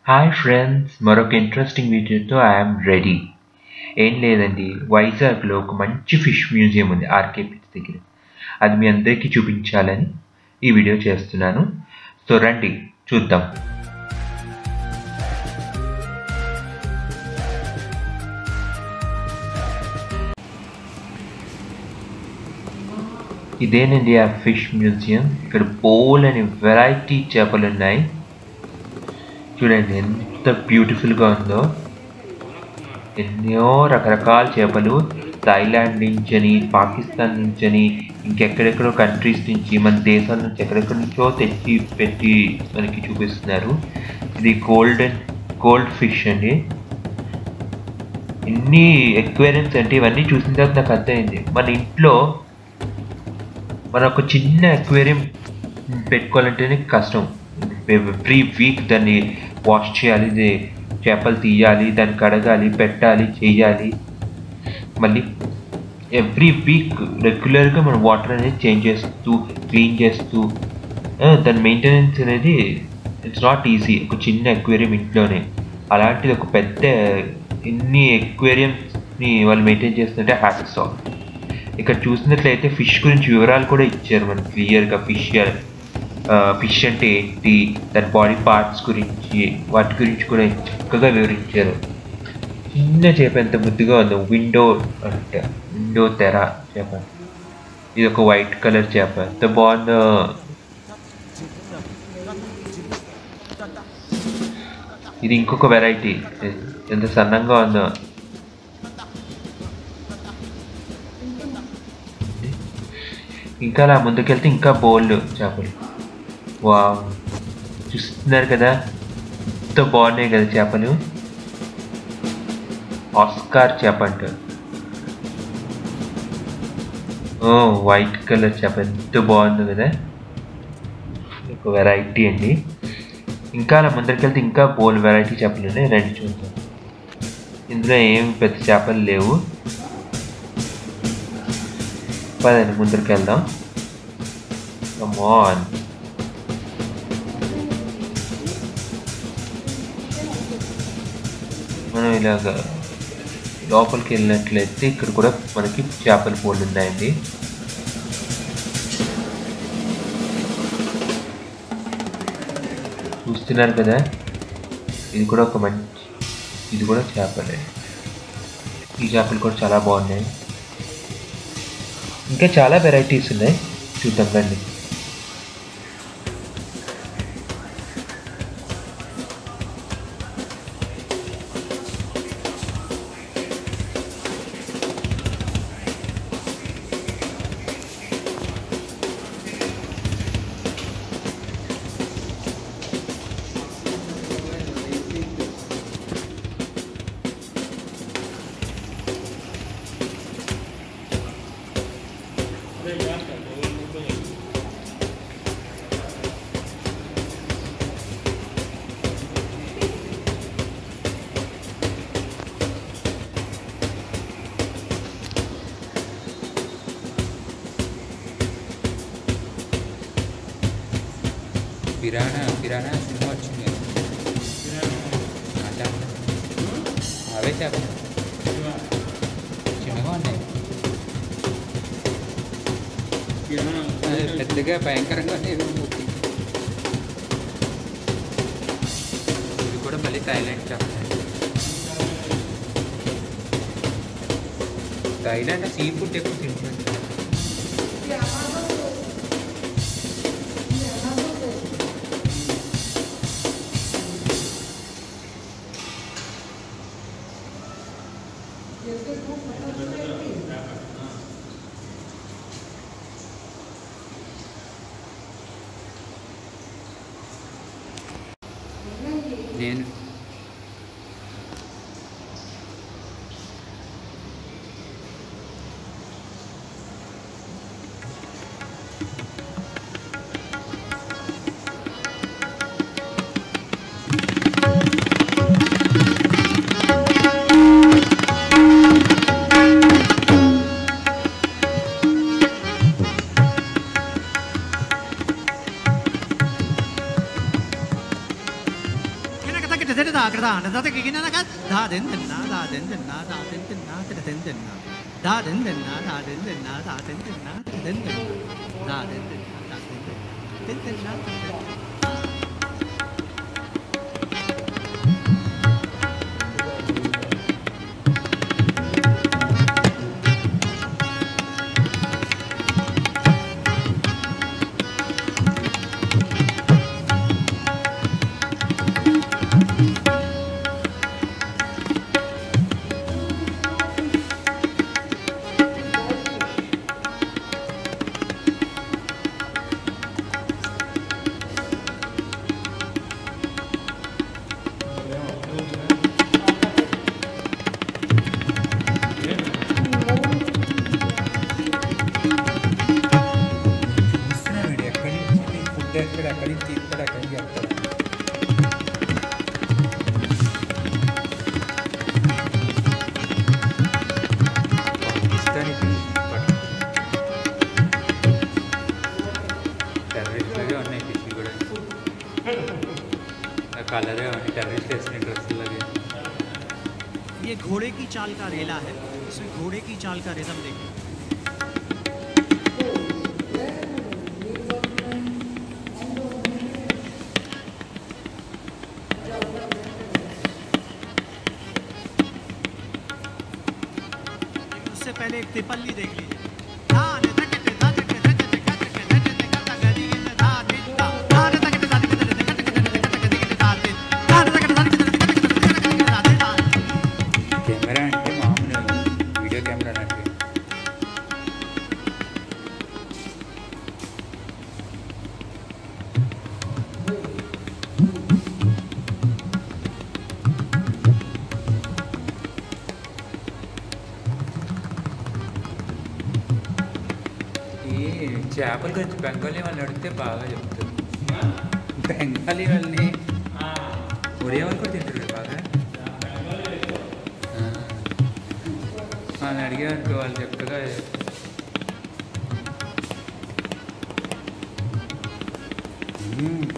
Hi friends మరొక interesting వీడియోతో I'm ready ఏం లేదండి వైజాగ్లో ఒక మంచి ఫిష్ మ్యూజియం ఉంది ఆర్కే బీచ్ దగ్గర అది మీ అందరికీ చూపించాలని ఈ వీడియో చేస్తున్నాను సో రండి చూద్దాం ఇదేనండి ఆ ఫిష్ మ్యూజియం ఇక్కడ బోల్ అని వెరైటీ చేపలు ఉన్నాయి చూడండి ఎంత బ్యూటిఫుల్గా ఉందో ఎన్నో రకరకాల చేపలు థాయిలాండ్ నుంచని పాకిస్తాన్ నుంచని ఇంకెక్కడెక్కడో కంట్రీస్ నుంచి మన దేశాల నుంచి ఎక్కడెక్కడి నుంచో తెచ్చి పెట్టి మనకి చూపిస్తున్నారు ఇది గోల్డెన్ గోల్డ్ ఫిష్ అండి ఎన్ని ఎక్వేరియన్స్ అంటే ఇవన్నీ చూసిన తర్వాత నాకు అర్థమైంది మన ఇంట్లో మన ఒక చిన్న అక్వేరియం పెట్టుకోవాలంటేనే కష్టం ఎవ్రీ వీక్ దాన్ని వాష్ చేయాలి ఇది చేపలు తీయాలి దాన్ని కడగాలి పెట్టాలి చేయాలి మళ్ళీ ఎవ్రీ వీక్ రెగ్యులర్గా మనం వాటర్ అనేది చేంజ్ చేస్తూ క్లీన్ చేస్తూ ఆ, దాని మెయింటెనెన్స్ అనేది ఇట్స్ నాట్ ఈజీ ఒక చిన్న అక్వేరియం ఇంట్లోనే అలాంటిది ఒక పెద్ద ఎన్ని aquariums-ని వాళ్ళు మెయింటైన్ చేస్తుంటే హ్యాట్స్ ఆఫ్ ఇక్కడ చూసినట్లయితే ఫిష్ గురించి వివరాలు కూడా ఇచ్చారు మనకి క్లియర్గా ఫిష్ ఫిష్ అంటే ఏంటి దాని బాడీ పార్ట్స్ గురించి వాటి గురించి కూడా చక్కగా వివరించారు చిన్న చేప ఎంత ముద్దుగా ఉందో విండో అంటే విండో తెర చేప ఇది ఒక వైట్ కలర్ చేప ఎంత బాగుందో ఇది ఇంకొక వెరైటీ ఎంత సన్నంగా ఉందో ఇంకా అలా ముందుకెళ్తే ఇంకా బోల్డ్ చేపలు వా చూస్తున్నారు కదా ఎంత బాగున్నాయి కదా చేపలు ఆస్కార్ చేప అంటారు ఓ వైట్ కలర్ చేప ఎంత బాగుంది కదా ఒక వెరైటీ అండి ఇంకా అలా ముందరికెళ్తే ఇంకా బోల్ వెరైటీ చేపలు ఉన్నాయి రండి చూద్దాం ఇందులో ఏం పెద్ద చేపలు లేవు పదండి ముందరికి వెళ్దాం కమాన్ మనం ఇలాగ లోపలికి వెళ్ళినట్లయితే ఇక్కడ కూడా మనకి చేపల పోళ్ళు ఉన్నాయండి చూస్తున్నారు కదా ఇది కూడా ఒక మంచి ఇది కూడా చేపలే ఈ చేపలు కూడా చాలా బాగున్నాయి ఇంకా చాలా వెరైటీస్ ఉన్నాయి చూద్దాం రండి పిరాణా పిరాణా సినిమా వచ్చింది కదా అట్లా అవే చేపలు చిన్నగా ఉన్నాయి అదే పెద్దగా భయంకరంగా ఉన్నాయి ఇది కూడా మళ్ళీ థాయిలాండ్ చేప థాయిలాండ్ సీ ఫుడ్ ఎక్కువ తింటుంది నేను తకిట తెట దాకడ దాన దతకి గిననక దాదెన్ దెన్న దాదెన్ దెన్న దాదెన్ దెన్న తెటెన్ దెన్న దాదెన్ దెన్న దాదెన్ దెన్న దాదెన్ దెన్న తెటెన్ దెన్న దాదెన్ దెన్న దాదెన్ దెన్న తెన్ దెన్న తెటెన్ దెన్న చూస్తున్నాను వీడు ఎక్కడి నుంచి ఫుడ్ ఎక్కడ ఎక్కడి నుంచి తీస్తాడు ఎక్కడి నుంచి వెళ్తాడు పాకిస్తాన్ టెర్రరిస్ట్లాగే ఉన్నాయి ఫిష్ కూడా కలరే ఉన్నాయి టెర్రరిస్ట్ వేసిన డ్రెస్సులాగే ये घोड़े की चाल का रेला है इसमें घोड़े की चाल का रिदम देखिए लेकिन उससे पहले एक तिपल्ली देख लीजिए धान धकट धकट धकट धकट धकट धकट गरीन धान दा धान धकट धकट धकट धकट धकट धान धान धकट धकट धकट धकट धान కెమెరా అంటే మామూలు వీడియో కెమెరా అంటే ఈ చేపల గురించి బెంగాలీ వాళ్ళని అడిగితే బాగా చెప్తారు బెంగాలీ వాళ్ళని ఒరే వాళ్ళు కూడా తింటారు బాగా ఆ. వాళ్ళని అడిగారనుకో వాళ్ళు చక్కగా మ్మ్.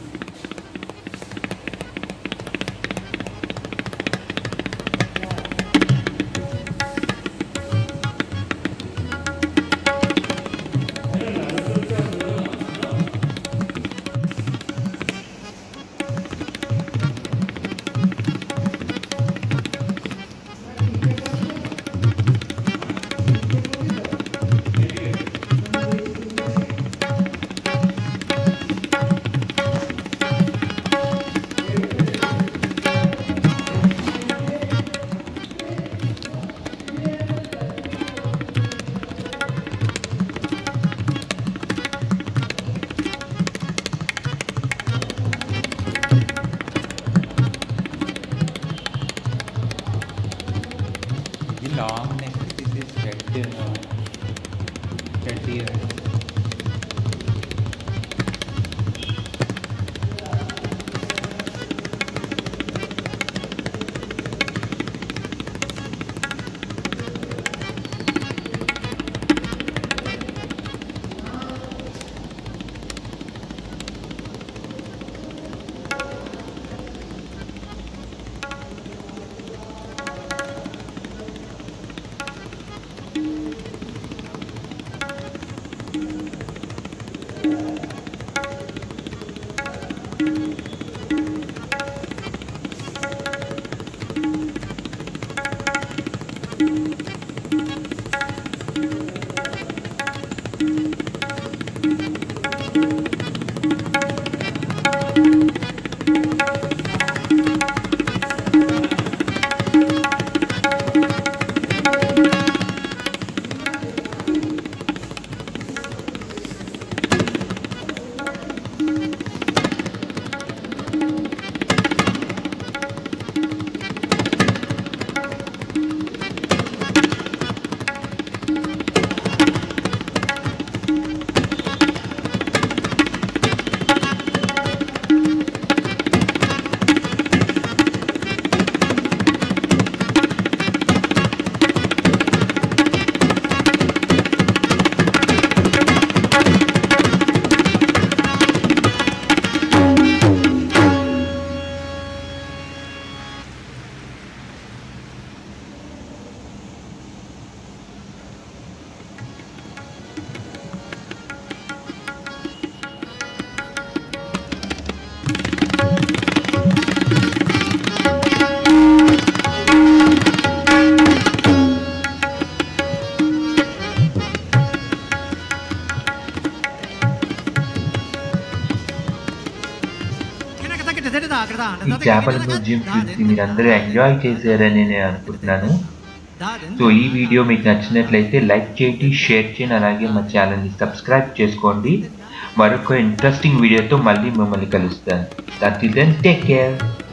ఈ చేపల మ్యూజియం చూసి మీరందరూ ఎంజాయ్ చేశారని నేను అనుకుంటున్నాను సో ఈ వీడియో మీకు నచ్చినట్లయితే లైక్ చేయండి షేర్ చేయండి అలాగే మా ఛానల్ని సబ్స్క్రైబ్ చేసుకోండి మరొక ఇంట్రెస్టింగ్ వీడియోతో మళ్ళీ మిమ్మల్ని కలుస్తాను దట్ దెన్ టేక్ కేర్